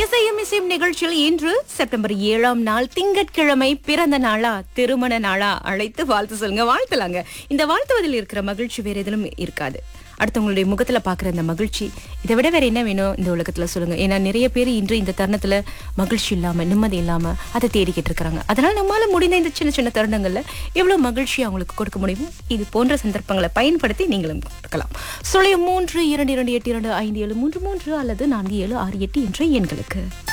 இசையும் இசையும் நிகழ்ச்சியில் இன்று செப்டம்பர் ஏழாம் நாள் திங்கட்கிழமை பிறந்த நாளா திருமண நாளா அழைத்து வாழ்த்து சொல்லுங்க வாழ்த்தலாங்க இந்த வாழ்த்துவதில் இருக்கிற மகிழ்ச்சி வேற எதிலும் இருக்காது அடுத்தவங்களுடைய முகத்துல பாக்குற அந்த மகிழ்ச்சி இதை விட வேற என்ன வேணும் இந்த உலகத்துல சொல்லுங்க ஏன்னா நிறைய பேர் இன்று இந்த தருணத்துல மகிழ்ச்சி இல்லாம நிம்மதி இல்லாம அதை தேடிக்கிட்டு இருக்கிறாங்க அதனால நம்மால முடிந்த இந்த சின்ன சின்ன தருணங்கள்ல எவ்வளவு மகிழ்ச்சி அவங்களுக்கு கொடுக்க முடியுமோ இது போன்ற சந்தர்ப்பங்களை பயன்படுத்தி நீங்களும் கொடுக்கலாம் சுழியம் மூன்று இரண்டு இரண்டு எட்டு இரண்டு ஐந்து ஏழு மூன்று மூன்று அல்லது நான்கு ஏழு ஆறு எட்டு என்ற எண்களுக்கு